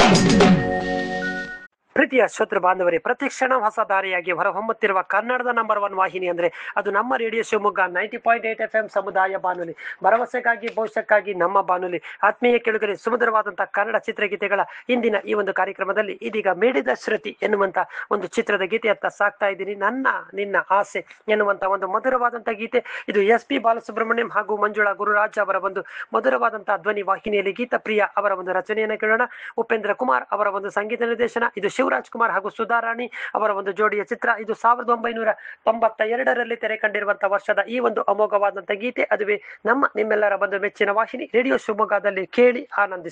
ಪ್ರೀತಿಯ ಶ್ರೋತೃ ಬಾಂಧವರೇ ಪ್ರತಿಕ್ಷಣ ಹೊಸ ದಾರಿಯಾಗಿ ಹೊರಹೊಮ್ಮುತ್ತಿರುವ ಕನ್ನಡದ ನಂಬರ್ ಒನ್ ವಾಹಿನಿ ಅಂದ್ರೆ ಅದು ನಮ್ಮ radio Shivamogga ninety point eight F M ಸಮುದಾಯ ಬಾನುಲಿ ಭರವಸೆಗಾಗಿ ಭವಿಷ್ಯಕ್ಕಾಗಿ ನಮ್ಮ ಬಾನುಲಿ ಆತ್ಮೀಯ ಕೆಳಗರೆ ಸುಮಧುರವಾದಂತಹ ಕನ್ನಡ ಚಿತ್ರಗೀತೆಗಳ ಇಂದಿನ ಈ ಒಂದು ಕಾರ್ಯಕ್ರಮದಲ್ಲಿ ಇದೀಗ ಮೇಡಿದ ಶ್ರುತಿ ಎನ್ನುವಂತ ಒಂದು ಚಿತ್ರದ ಗೀತೆಯತ್ತ ಸಾಕ್ತಾ ಇದ್ದೀನಿ ನನ್ನ ನಿನ್ನ ಆಸೆ ಎನ್ನುವಂತ ಒಂದು ಮಧುರವಾದಂತಹ ಗೀತೆ ಇದು ಎಸ್ ಪಿ ಬಾಲಸುಬ್ರಹ್ಮಣ್ಯಂ ಹಾಗೂ ಮಂಜುಳಾ ಗುರುರಾಜ್ ಅವರ ಒಂದು ಮಧುರವಾದಂತಹ ಧ್ವನಿ ವಾಹಿನಿಯಲ್ಲಿ ಗೀತಪ್ರಿಯ ಅವರ ಒಂದು ರಚನೆಯನ್ನು ಕೇಳೋಣ ಉಪೇಂದ್ರ ಕುಮಾರ್ ಅವರ ಒಂದು ಸಂಗೀತ ನಿರ್ದೇಶನ ಇದು ಶಿವರಾಜ್ ಕುಮಾರ್ ಹಾಗೂ ಸುಧಾರಾಣಿ ಅವರ ಒಂದು ಜೋಡಿಯ ಚಿತ್ರ ಇದು ಸಾವಿರದ ಒಂಬೈನೂರ ತೊಂಬತ್ತ ಎರಡರಲ್ಲಿ ತೆರೆ ಕಂಡಿರುವಂತಹ ವರ್ಷದ ಈ ಒಂದು ಅಮೋಘವಾದಂತಹ ಗೀತೆ ಅದುವೇ ನಮ್ಮ ನಿಮ್ಮೆಲ್ಲರ ಬಂದು ಮೆಚ್ಚಿನ ವಾಹಿನಿ ರೇಡಿಯೋ ಶಿವಮೊಗ್ಗದಲ್ಲಿ ಕೇಳಿ ಆನಂದಿಸಿ